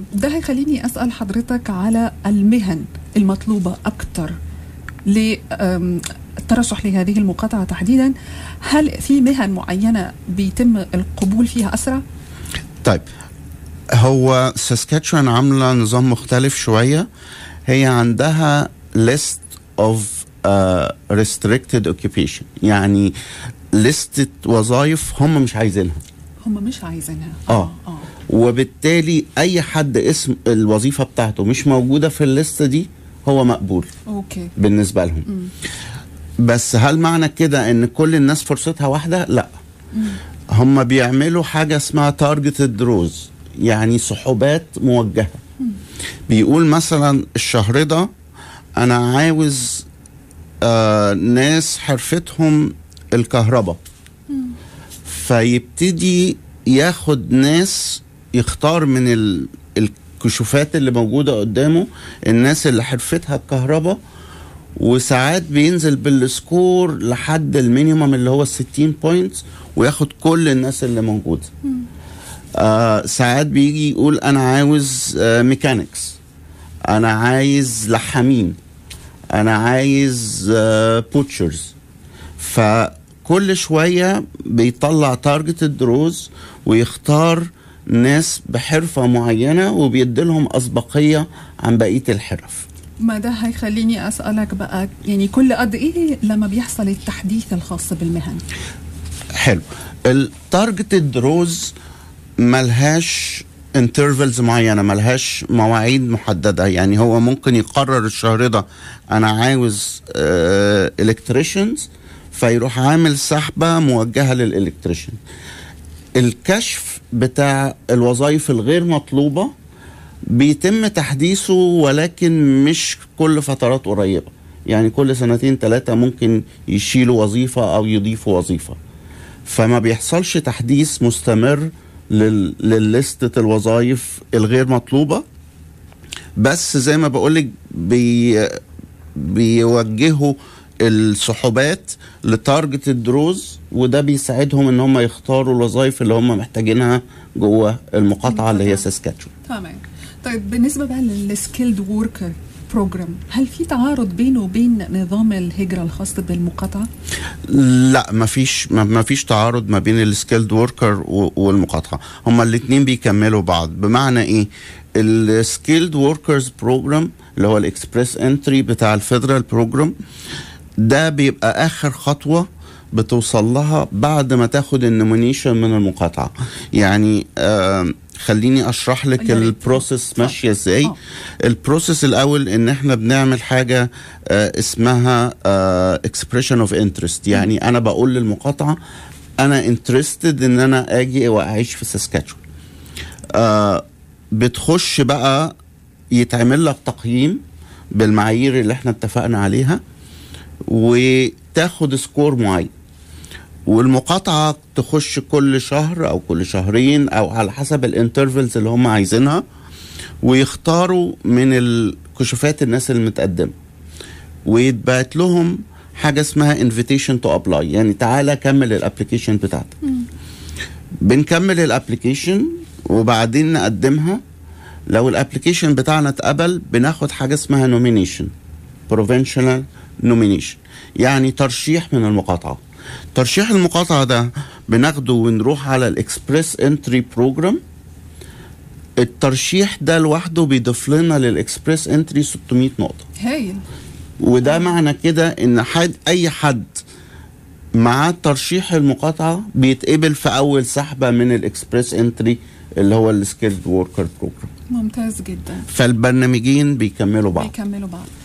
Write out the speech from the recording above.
ده هيخليني اسال حضرتك على المهن المطلوبه اكثر للترشح لهذه المقاطعه تحديدا هل في مهن معينه بيتم القبول فيها اسرع؟ طيب هو ساسكاتشوان عامله نظام مختلف شويه هي عندها list of uh, restricted occupation يعني لستة وظائف هم مش عايزينها هم مش عايزينها اه, آه. وبالتالي اي حد اسم الوظيفه بتاعته مش موجوده في الليسته دي هو مقبول اوكي بالنسبه لهم م. بس هل معنى كده ان كل الناس فرصتها واحده لا م. هم بيعملوا حاجه اسمها تارجتد روز يعني سحوبات موجهه م. بيقول مثلا الشهر ده انا عاوز آه ناس حرفتهم الكهرباء فيبتدي ياخد ناس يختار من ال الكشوفات اللي موجودة قدامه الناس اللي حرفتها الكهرباء وساعات بينزل بالسكور لحد المينيمم اللي هو ال 60 بوينتس وياخد كل الناس اللي موجوده آه ساعات بيجي يقول انا عاوز آه ميكانكس انا عايز لحامين انا عايز آه بوتشرز فكل شويه بيطلع تارجت روز ويختار ناس بحرفه معينه وبيديلهم اسبقيه عن بقيه الحرف ما ده هيخليني اسالك بقى يعني كل قد ايه لما بيحصل التحديث الخاص بالمهن حلو التارجتد روز ملهاش انترفلز معينه ملهاش مواعيد محدده يعني هو ممكن يقرر الشهر ده انا عاوز الكتريشنز فيروح عامل سحبه موجهه للالكتريشن الكشف بتاع الوظائف الغير مطلوبه بيتم تحديثه ولكن مش كل فترات قريبه يعني كل سنتين ثلاثه ممكن يشيلوا وظيفه او يضيفوا وظيفه فما بيحصلش تحديث مستمر لل... للستة الوظائف الغير مطلوبة بس زي ما بقولك بي... بيوجهوا السحوبات لتارجت الدروز وده بيساعدهم ان هم يختاروا الوظائف اللي هم محتاجينها جوه المقاطعه اللي هي ساسكاتشو تمام طيب بالنسبه بقى للسكيلد وركر بروجرام هل في تعارض بينه وبين نظام الهجرة الخاص بالمقاطعة؟ لا ما فيش ما فيش تعارض ما بين السكيلد وركر والمقاطعة هما الاثنين بيكملوا بعض بمعنى ايه السكيلد وركرز بروجرام اللي هو الاكسبريس انتري بتاع الفيدرال بروجرام ده بيبقى اخر خطوه بتوصل لها بعد ما تاخد النومينيشن من المقاطعه يعني آه خليني اشرح لك البروسيس ماشيه ازاي البروسيس الاول ان احنا بنعمل حاجه آه اسمها اكسبريشن اوف انترست يعني انا بقول للمقاطعه انا انترستد ان انا اجي واعيش في ساسكاتشوان آه بتخش بقى يتعمل لك تقييم بالمعايير اللي احنا اتفقنا عليها وتاخد سكور معين والمقاطعة تخش كل شهر أو كل شهرين أو على حسب الانترفلز اللي هم عايزينها ويختاروا من الكشوفات الناس المتقدمة ويتبعت لهم حاجة اسمها invitation to apply يعني تعالى كمل الابلكيشن بتاعتك بنكمل الابلكيشن وبعدين نقدمها لو الابلكيشن بتاعنا اتقبل بناخد حاجة اسمها nomination provincial nomination يعني ترشيح من المقاطعه ترشيح المقاطعة ده بناخده ونروح على الاكسبريس انتري بروجرام الترشيح ده لوحده بيضيف لنا للاكسبريس انتري 600 نقطة هايل وده معنى كده ان حد اي حد معاه ترشيح المقاطعة بيتقبل في اول سحبة من الاكسبريس انتري اللي هو السكيلد وركر بروجرام ممتاز جدا فالبرنامجين بيكملوا بعض بيكملوا بعض